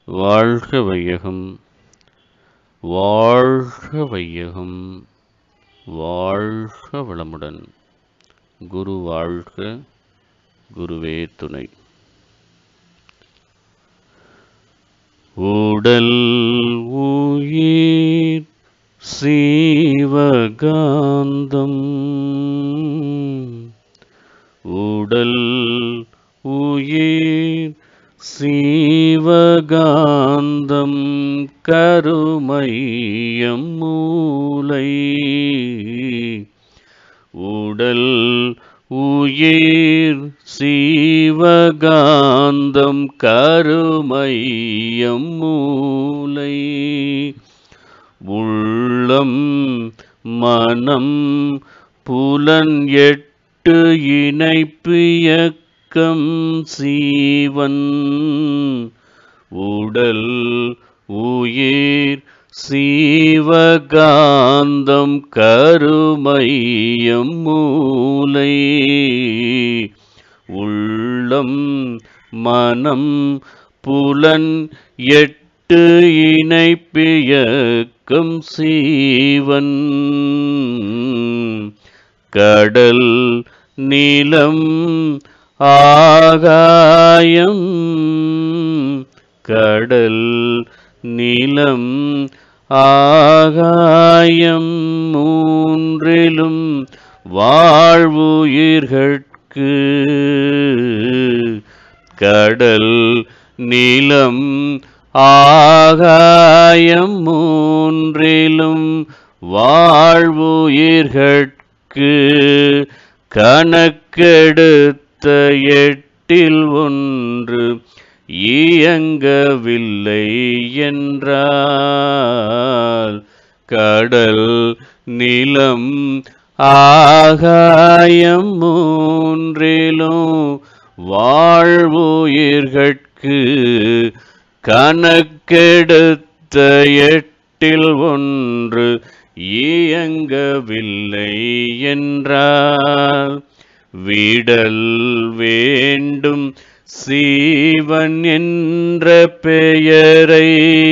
வாழ்க வையகம் வாழ்க வையகம் வாழ்க வளமுடன் குரு வாழ்க குருவே துணை உடல் உயிர் சீவகாந்தம் உடல் உயிர் சீவகாந்தம் கருமையம் மூலை உடல் உயிர் சீவகாந்தம் கருமையம் மூலை உள்ளம் மனம் புலன் எட்டு இணைப்பியக்கம் சீவன் உடல் உயிர் சீவகாந்தம் கருமையம் மூலை உள்ளம் மனம் புலன் எட்டு இணைப்பியக்கம் சீவன் கடல் நீலம் ஆகாயம் கடல் நீலம் ஆகாயம் மூன்றிலும் வாழ்வுயிர்கட்கு கடல் நிலம் ஆகாயம் மூன்றிலும் வாழ்வுயிர்கட்கு கணக்கெடுத்த எட்டில் ஒன்று இயங்கவில்லை என்றால் கடல் நிலம் ஆகாயம் மூன்றிலும் வாழ்வுயிர்கட்கு கணக்கெடுத்த எட்டில் ஒன்று இயங்கவில்லை என்றால் விடல் வேண்டும் சீவன் என்ற பெயரை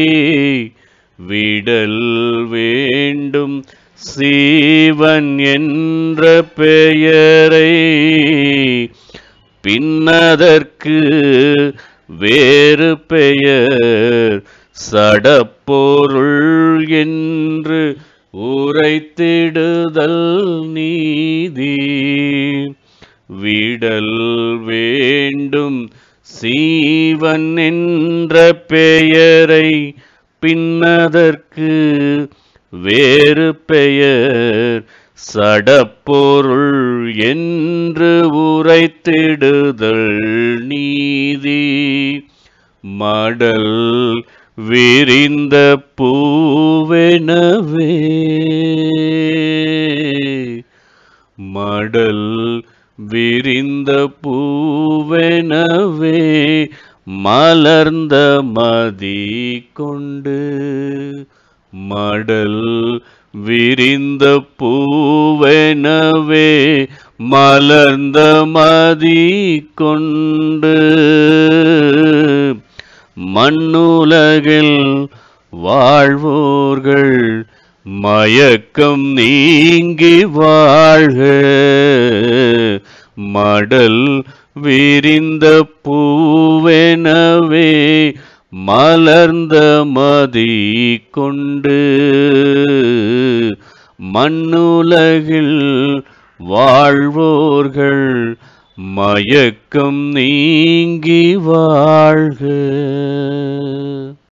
விடல் வேண்டும் சீவன் என்ற பெயரை பின்னதற்கு வேறு பெயர் சடப்பொருள் என்று உரைத்திடுதல் நீதி விடல் வேண்டும் சீவன் என்ற பெயரை பின்னதற்கு வேறு பெயர் சடப்பொருள் என்று உரைத்திடுதல் நீதி மடல் விரிந்த பூவெனவே மடல் விரிந்த பூவெனவே மலர்ந்த மதி கொண்டு மடல் விரிந்த பூவெனவே மலர்ந்த மதி கொண்டு மண்ணுலகில் வாழ்வோர்கள் மயக்கம் நீங்கி வாழ்க மடல் விரிந்த பூவெனவே மலர்ந்த மதி கொண்டு மண்ணுலகில் வாழ்வோர்கள் மயக்கம் நீங்கி வாழ்க